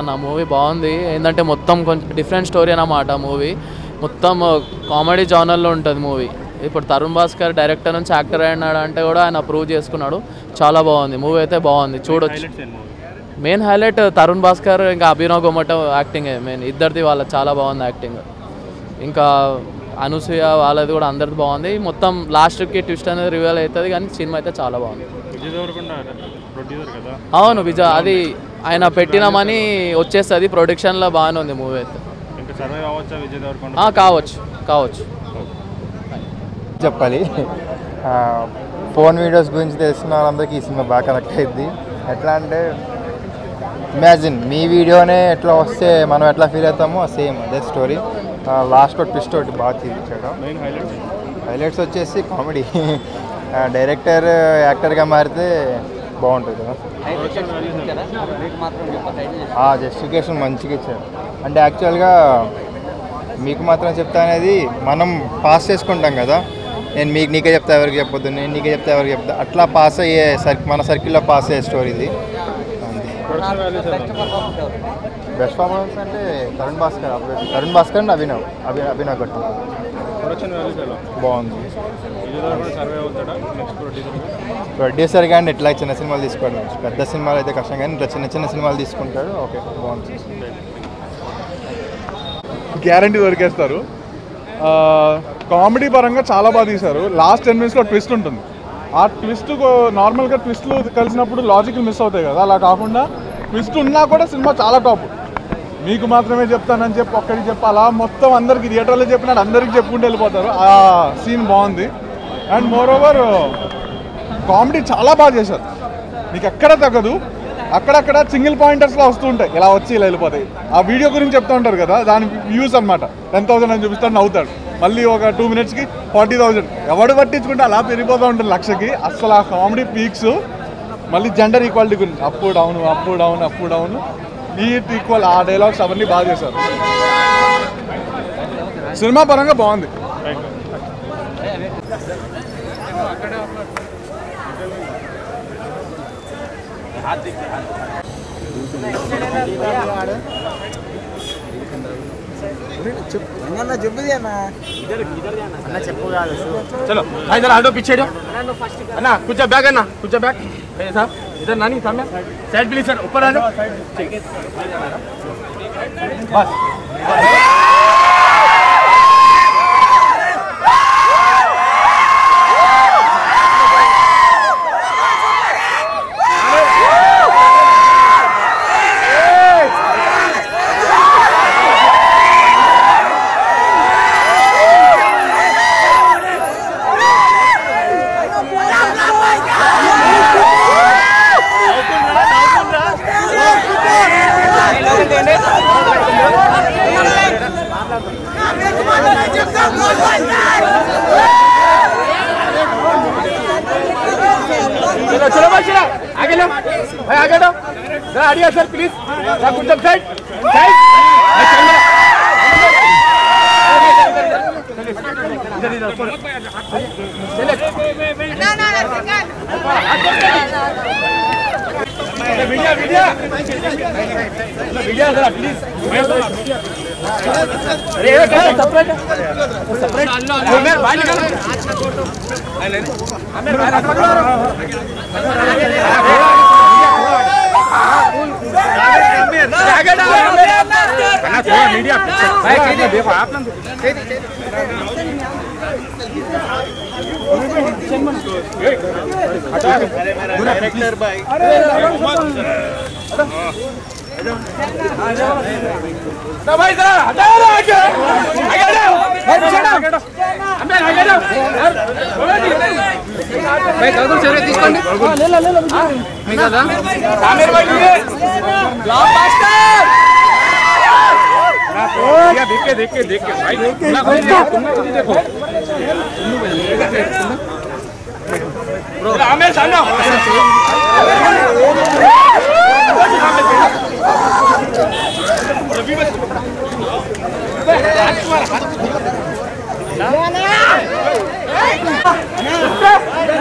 అన్న మూవీ బాగుంది ఏంటంటే మొత్తం కొంచెం డిఫరెంట్ స్టోరీ అన్నమాట మూవీ మొత్తం కామెడీ జానర్లో ఉంటుంది మూవీ ఇప్పుడు తరుణ్ భాస్కర్ డైరెక్టర్ నుంచి యాక్టర్ అయినాడు అంటే కూడా ఆయన ప్రూవ్ చేసుకున్నాడు చాలా బాగుంది మూవీ అయితే బాగుంది చూడొచ్చు మెయిన్ హైలైట్ తరుణ్ భాస్కర్ ఇంకా అభినవ్ గొమటో యాక్టింగ్ మెయిన్ ఇద్దరిది వాళ్ళ చాలా బాగుంది యాక్టింగ్ ఇంకా అనసూయ వాళ్ళది కూడా అందరిది బాగుంది మొత్తం లాస్ట్కి ట్విస్ట్ అనేది రివీల్ అవుతుంది కానీ సినిమా అయితే చాలా బాగుంది విజయ్ దేవరకొండ ప్రొడ్యూసర్ కదా అవును విజయ్ అది ఆయన పెట్టిన మనీ వచ్చేస్తుంది ప్రొడక్షన్లో బాగానే ఉంది మూవీ అయితే ఇంకా సర్వైవ్ అవ్వచ్చా విజయ్ దేవరకొండ ఆ, కావచ్చు కావచ్చు చెప్పాలి ఆ, ఫోన్ వీడియోస్ గురించి తెలిసిన వాళ్ళందరికీ ఈ సినిమా బాగా కనెక్ట్ అయింది ఎట్లా అంటే ఇమాజిన్ మీ వీడియోనే ఎట్లా వస్తే మనం ఎట్లా ఫీల్ అవుతామో సేమ్ అదే స్టోరీ లాస్ట్ ఒక ట్విస్ట్ ఒకటి బాగా చూపించాడు మెయిన్ హైలైట్స్ హైలైట్స్ వచ్చేసి కామెడీ డైరెక్టర్ యాక్టర్గా మారితే బాగుంటుంది కదా ఆ జస్టిఫికేషన్ మంచిగా ఇచ్చారు అంటే యాక్చువల్గా మీకు మాత్రం చెప్తా అనేది మనం పాస్ చేసుకుంటాం కదా నేను మీకు నీకే చెప్తా ఎవరికి చెప్పొద్దు నేను నీకే చెప్తా ఎవరికి చెప్తా అట్లా పాస్ అయ్యే సర్కి మన సర్కిల్లో పాస్ అయ్యే స్టోరీ ఇది ప్రొడక్షన్ వాల్యూస్ బెస్ట్ పర్ఫార్మెన్స్ అంటే Tarun Bhaskar obviously. Tarun Bhaskar and Abhinav Abhi Abhinav Gattu production values ఎలా బాగుంది విజయ్ దేవరకొండ సర్వైవ్ అవుతాడా నెక్స్ట్ ప్రొడ్యూసర్ ప్రొడ్యూసర్ కానీ ఇట్లా చిన్న సినిమాలు తీసుకోవడం పెద్ద సినిమాలు అయితే కష్టం కానీ ఇట్లా చిన్న చిన్న సినిమాలు తీసుకుంటాడు ఓకే బాగుంది గ్యారంటీ దొరికేస్తారు కామెడీ పరంగా చాలా బాగా తీశారు లాస్ట్ టెన్ మినిట్స్లో ట్విస్ట్ ఉంటుంది ఆ ట్విస్ట్ నార్మల్గా ట్విస్ట్లు కలిసినప్పుడు లాజికల్ మిస్ అవుతాయి కదా అలా కాకుండా ట్విస్ట్ ఉన్నా కూడా సినిమా చాలా టాప్ మీకు మాత్రమే చెప్తానని చెప్పి ఒక్కడికి చెప్పి అలా మొత్తం అందరికి థియేటర్లో చెప్పినట్టు అందరికి చెప్పుకుంటూ వెళ్ళిపోతారు ఆ సీన్ బాగుంది అండ్ మోర్ ఓవర్ కామెడీ చాలా బాగా చేశారు నీకు ఎక్కడ తగ్గదు అక్కడక్కడ సింగిల్ పాయింటర్స్లో వస్తూ ఉంటాయి ఇలా వచ్చి ఇలా వెళ్ళిపోతాయి ఆ వీడియో గురించి చెప్తూ ఉంటారు కదా దాని వ్యూస్ అనమాట టెన్ థౌసండ్ అని చూపిస్తాడు నవ్వుతాడు మళ్ళీ ఒక టూ మినిట్స్కి ఫార్టీ థౌసండ్ ఎవడు పట్టించుకుంటే అలా పెరిగిపోతూ ఉంటుంది లక్షకి అసలు ఆ కామెడీ పీక్స్ మళ్ళీ జెండర్ ఈక్వాలిటీ గురించి up down up down up down eat equal ఆ డైలాగ్స్ అవన్నీ బాగా చేశారు సినిమా పరంగా బాగుంది चलो भाई इधर हटो पीछे हटो अन्ना कुछ बैग अन्ना कुछ बैग ए साहब इधर नानी सामने साइड प्लीज सर ऊपर आ जाओ ठीक है बस चलो चलो भाई चलो आगे लो भाई आगे लो जरा हटिया सर प्लीज जरा कुछ साइड साइड भाई चल लो इधर इधर चले मीडिया मीडिया मीडिया जरा प्लीज अरे सेपरेट सेपरेट आमिर बाहर निकलो आमिर बाहर निकलो आगे ना आमिर थोड़ा मीडिया भाई कीजिए देखो आप ना डायरेक्टर बाय तो भाई जरा हटाओ ना आगे आगे जाओ भाई पीछे ना आमिर आगे जाओ भाई चलो चलो తీసుకోండి ले लो ले लो మీ కదా ఆమిర్ భాई ये ब्लॉक बास्टर भैया देख के देख के देख के भाई ना भाई तुम लोग भी देखो ब्रो आमिर सामने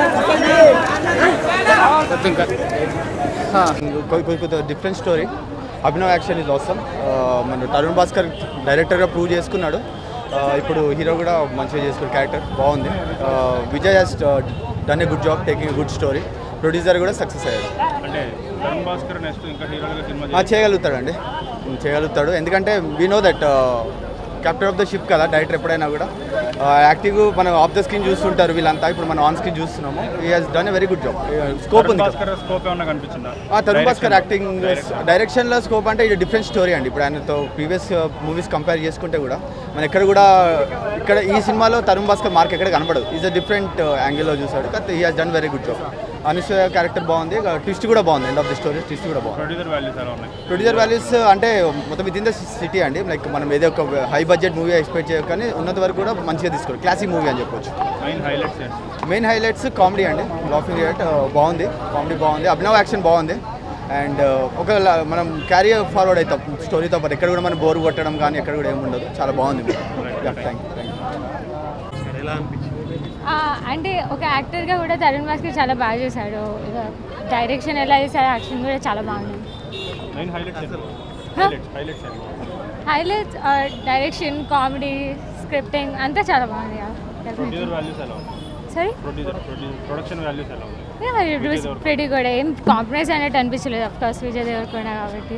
కొద్ది కొద్ది different story Abhinav action is అవసరం మన తరుణ్ భాస్కర్ డైరెక్టర్గా ప్రూవ్ చేసుకున్నాడు Uh, ఇప్పుడు హీరో కూడా మంచిగా చేసుకున్న క్యారెక్టర్ బాగుంది Uh, Vijay has done a good job taking good story producer కూడా సక్సెస్ అయ్యాడు అంటే తరుణ్ భాస్కర్ నెక్స్ట్ ఇంకా హీరోలుగా సినిమా ఆ, చేయగలుగుతాడండి చేయగలుగుతాడు ఎందుకంటే we know that captain of the ship కదా డైరెక్టర్ ఎప్పుడైనా కూడా యాక్టివ్ మనం ఆఫ్ ద స్క్రీన్ చూస్తుంటారు వీళ్ళంతా ఇప్పుడు మనం ఆన్ స్క్రీన్ చూస్తున్నాము ఈ has done a very good job scope Tarun ఉంది భాస్కర్ స్కోప్ ఏమన్నా కనిపించిందా ఆ, తరుణ్ భాస్కర్ యాక్టింగ్ డైరెక్షన్లో స్కోప్ అంటే ఇది డిఫరెంట్ స్టోరీ అండి ఇప్పుడు ఆయనతో ప్రీవియస్ మూవీస్ కంపేర్ చేసుకుంటే కూడా మన ఎక్కడ కూడా ఇక్కడ ఈ సినిమాలో తరుణ్ భాస్కర్ మార్క్ ఎక్కడ కనపడదు ఈజ్ అ డిఫరెంట్ యాంగిల్లో చూసాడు కాకపోతే ఈ has done very good job Anasuya character బాగుంది ట్విస్ట్ కూడా బాగుంది end of the story twist కూడా బాగుంది ప్రొడ్యూసర్ వాల్యూస్ ఎలా ఉన్నాయి ప్రొడ్యూసర్ వాల్యూస్ అంటే మొత్తం విత్ ఇన్ ద సిటీ అండి లైక్ మనం ఏదో ఒక హై బడ్జెట్ మూవీ ఎక్స్పెక్ట్ చేయక కానీ ఉన్నంత వరకు కూడా మంచిగా తీసుకోవాలి క్లాసిక్ మూవీ అని చెప్పొచ్చు మెయిన్ హైలైట్స్ ఏంటి మెయిన్ హైలైట్స్ కామెడీ అండి లాఫింగ్ రేట్ బాగుంది కామెడీ బాగుంది అభినవ్ యాక్షన్ బాగుంది అండ్ ఒక ల- మనం క్యారీ ఫార్వర్డ్ అవుతాం స్టోరీతో పాటు ఎక్కడ కూడా మనం బోర్ కొట్టడం కానీ ఎక్కడ కూడా ఏమి ఉండదు చాలా బాగుంది థ్యాంక్ యూ థ్యాంక్ యూ ఆ, అంటే ఒక యాక్టర్గా కూడా తరుణ్ భాస్కర్ చాలా బాగా చేశాడు ఇక డైరెక్షన్ ఎలా చేశాడు యాక్షన్ కూడా చాలా బాగుంది మెయిన్ హైలైట్స్ ఏంటి హైలైట్స్ హైలైట్స్ ఏంటి హైలైట్స్ డైరెక్షన్ కామెడీ స్క్రిప్టింగ్ అంతా చాలా బాగుంది ప్రొడ్యూసర్ వాల్యూస్ ఎలా ఉన్నాయి సరే ప్రొడ్యూసర్ ప్రొడ్యూసర్ ప్రొడక్షన్ వాల్యూస్ ఎలా ఉన్నాయి ఇట్ వాస్ ప్రెటీ కూడా ఏం కాంప్రమైజ్ అనేది అనిపించలేదు అఫ్ కోర్స్ విజయ్ దేవరకొండ కాబట్టి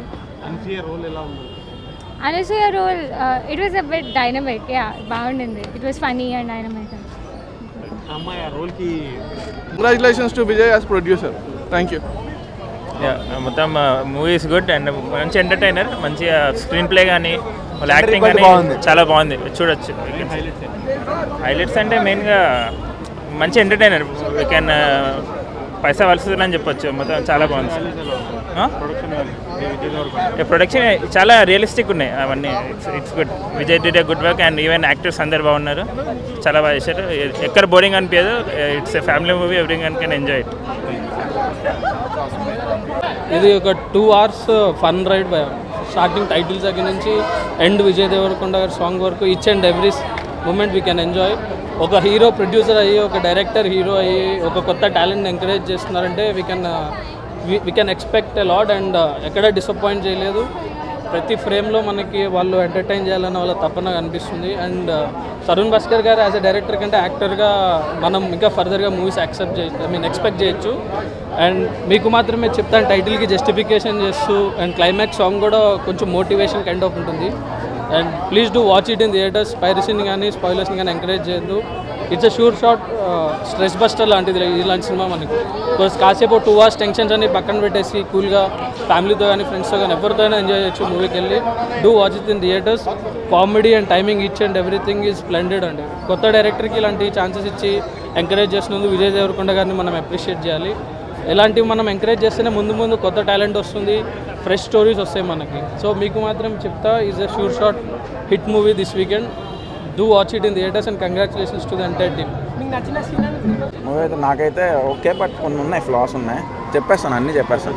Anasuya role it was a bit dynamic yeah బాగుండింది it was funny and dynamic congratulations to Vijay as producer thank you మొత్తం మూవీ ఇస్ గుడ్ అండ్ మంచి ఎంటర్టైనర్ మంచిగా స్క్రీన్ ప్లే కానీ వాళ్ళ యాక్టింగ్ కానీ చాలా బాగుంది చూడొచ్చు హైలైట్స్ అంటే మెయిన్గా మంచి ఎంటర్టైనర్ వీ కెన్ పైసా వలసదని అని చెప్పొచ్చు మొత్తం చాలా బాగుంది production value Vijay Deverakonda production చాలా రియలిస్టిక్ ఉన్నాయి అవన్నీ it's it's good Vijay did good work and even actors అందరు బాగున్నారు చాలా బాగా చేశారు ఎక్కడ బోరింగ్ అనిపించదు it's a family movie everyone can enjoy it ఇది ఒక టూ అవర్స్ ఫన్ రైడ్ భయ స్టార్టింగ్ టైటిల్స్ దగ్గర నుంచి ఎండ్ విజయ్ దేవరకొండ గారి సాంగ్ వరకు each and every moment we can enjoy ఒక హీరో ప్రొడ్యూసర్ అయ్యి ఒక డైరెక్టర్ హీరో అయ్యి ఒక కొత్త టాలెంట్ని ఎంకరేజ్ చేస్తున్నారంటే we can we can expect a lot and ఎక్కడ డిసప్పాయింట్ చేయలేదు ప్రతి ఫ్రేమ్లో మనకి వాళ్ళు ఎంటర్టైన్ చేయాలన్న వాళ్ళ తపన కనిపిస్తుంది అండ్ తరుణ్ భాస్కర్ గారు యాజ్ అ డైరెక్టర్ కంటే యాక్టర్గా మనం ఇంకా ఫర్దర్గా మూవీస్ యాక్సెప్ట్ చేయ ఐ మీన్ ఎక్స్పెక్ట్ చేయొచ్చు అండ్ మీకు మాత్రమే చెప్తాను టైటిల్కి జస్టిఫికేషన్ చేస్తూ అండ్ క్లైమాక్స్ సాంగ్ కూడా కొంచెం మోటివేషన్ కైండ్ ఆఫ్ ఉంటుంది and please do watch it in theatres పైరసీని కానీ స్పాయిలర్స్ని కానీ ఎంకరేజ్ చేయొద్దు it's a sure shot stress buster లాంటిది ఇలాంటి సినిమా మనకి బికాస్ కాసేపు టూ అవర్స్ టెన్షన్స్ అన్ని పక్కన పెట్టేసి కూల్గా ఫ్యామిలీతో కానీ ఫ్రెండ్స్తో కానీ ఎవరితో అయినా ఎంజాయ్ చేయొచ్చు మూవీకి వెళ్ళి do watch it in theatres comedy and timing each and everything is splendid అండి కొత్త డైరెక్టర్కి ఇలాంటి ఛాన్సెస్ ఇచ్చి ఎంకరేజ్ చేసినందుకు విజయ్ దేవరకొండ గారిని మనం అప్రిషియేట్ చేయాలి ఇలాంటివి మనం ఎంకరేజ్ చేస్తేనే ముందు ముందు కొత్త టాలెంట్ వస్తుంది ఫ్రెష్ స్టోరీస్ వస్తాయి మనకి సో మీకు మాత్రం చెప్తా is a sure shot hit movie this weekend do watch it in theatres and congratulations to the entire team movie అయితే నాకైతే ఓకే బట్ కొన్ని ఉన్నాయి ఫ్లాస్ ఉన్నాయి చెప్పేస్తాను అన్నీ చెప్పేస్తాను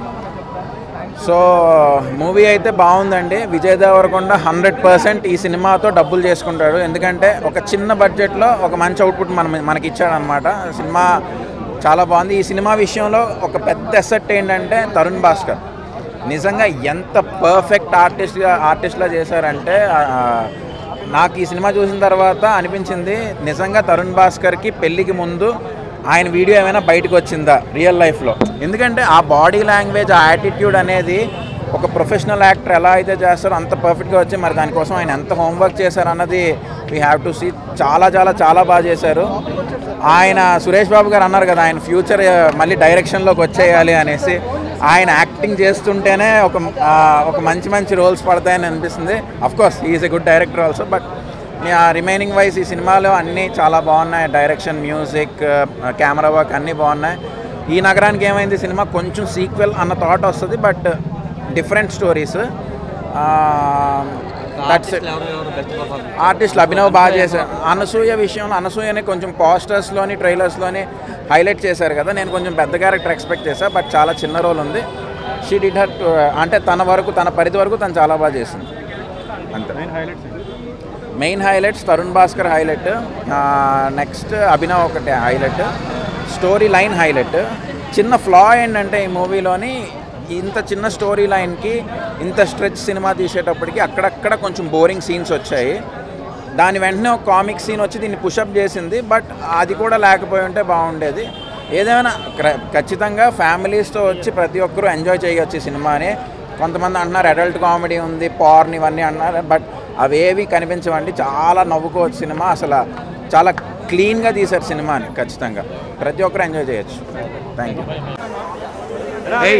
సో మూవీ అయితే బాగుందండి విజయ్ దేవరకొండ హండ్రెడ్ పర్సెంట్ ఈ సినిమాతో డబ్బులు చేసుకుంటాడు ఎందుకంటే ఒక చిన్న బడ్జెట్లో ఒక మంచి అవుట్పుట్ మన మనకి ఇచ్చాడనమాట సినిమా చాలా బాగుంది ఈ సినిమా విషయంలో ఒక పెద్ద ఎసెట్ ఏంటంటే తరుణ్ భాస్కర్ నిజంగా ఎంత పర్ఫెక్ట్ ఆర్టిస్ట్గా ఆర్టిస్ట్లా చేశారంటే ఆ, నాకు ఈ సినిమా చూసిన తర్వాత అనిపించింది నిజంగా తరుణ్ భాస్కర్కి పెళ్ళికి ముందు ఆయన వీడియో ఏమైనా బయటకు వచ్చిందా రియల్ లైఫ్లో ఎందుకంటే ఆ బాడీ లాంగ్వేజ్ ఆ యాటిట్యూడ్ అనేది ఒక ప్రొఫెషనల్ యాక్టర్ ఎలా అయితే చేస్తారో అంత పర్ఫెక్ట్గా వచ్చి మరి దానికోసం ఆయన ఎంత హోంవర్క్ చేశారు అన్నది వీ హ్యావ్ టు సీ చాలా చాలా చాలా బాగా చేశారు ఆయన సురేష్ బాబు గారు అన్నారు కదా ఆయన ఫ్యూచర్ మళ్ళీ డైరెక్షన్లోకి వచ్చేయాలి అనేసి ఆయన యాక్టింగ్ చేస్తుంటేనే ఒక ఆ, ఒక మంచి మంచి రోల్స్ పడతాయని అనిపిస్తుంది course is a good director also but remaining wise ఈ సినిమాలో అన్నీ చాలా బాగున్నాయి డైరెక్షన్ మ్యూజిక్ కెమెరా వర్క్ అన్నీ బాగున్నాయి ఈ నగరానికి ఏమైంది సినిమా కొంచెం సీక్వెల్ అన్న థాట్ వస్తుంది బట్ డిఫరెంట్ స్టోరీస్ దట్స్ ఆర్టిస్టులు అభినవ్ బాగా చేశారు అనసూయ విషయంలో అనసూయని కొంచెం పోస్టర్స్లోని ట్రైలర్స్లోని హైలైట్ చేశారు కదా నేను కొంచెం పెద్ద క్యారెక్టర్ ఎక్స్పెక్ట్ చేశాను బట్ చాలా చిన్న రోల్ ఉంది షీ డిడ్ హర్ అంటే తన వరకు తన పరిధి వరకు తను చాలా బాగా చేసింది అంతే main highlights main highlights Tarun Bhaskar highlight next Abhinav ఒకటి హైలైట్ స్టోరీ లైన్ హైలైట్ చిన్న ఫ్లా ఏంటంటే ఈ మూవీలోని ఇంత చిన్న స్టోరీ లైన్కి ఇంత స్ట్రెచ్ సినిమా తీసేటప్పటికి అక్కడక్కడ కొంచెం బోరింగ్ సీన్స్ వచ్చాయి దాని వెంటనే ఒక కామిక్ సీన్ వచ్చి దీన్ని పుషప్ చేసింది బట్ అది కూడా లేకపోయి ఉంటే బాగుండేది ఏదేమైనా క్ర- ఖచ్చితంగా ఫ్యామిలీస్తో వచ్చి ప్రతి ఒక్కరూ ఎంజాయ్ చేయొచ్చు ఈ సినిమాని కొంతమంది అంటున్నారు అడల్ట్ కామెడీ ఉంది పార్న్ ఇవన్నీ అన్నారు బట్ అవేవి కనిపించవండి చాలా నవ్వుకోవచ్చు సినిమా అసలు చాలా క్లీన్గా తీశారు సినిమాని ఖచ్చితంగా ప్రతి ఒక్కరు ఎంజాయ్ చేయొచ్చు థ్యాంక్ యూ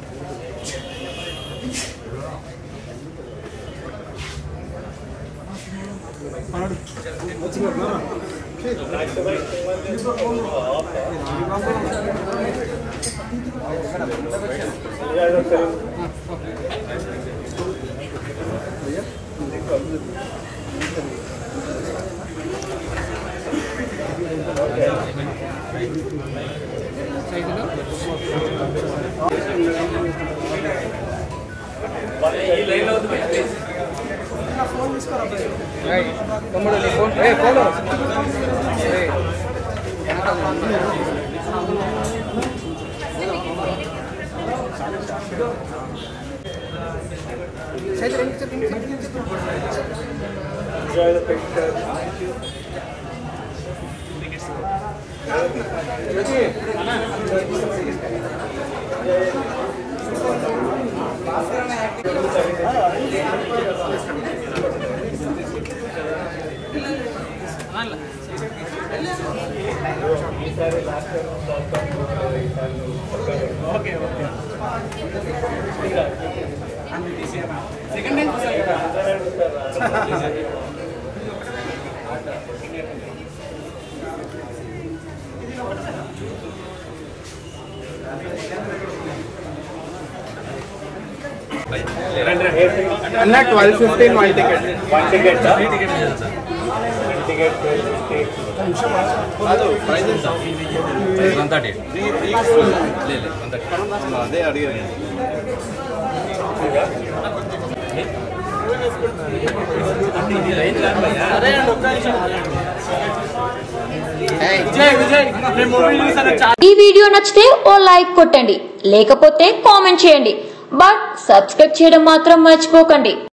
అన్న twelve fifteen one ticket one ticket అదే అడిగాను ఈ వీడియో నచ్చితే ఓ లైక్ కొట్టండి లేకపోతే కామెంట్ చేయండి బట్ సబ్స్క్రైబ్ చేయడం మాత్రం మర్చిపోకండి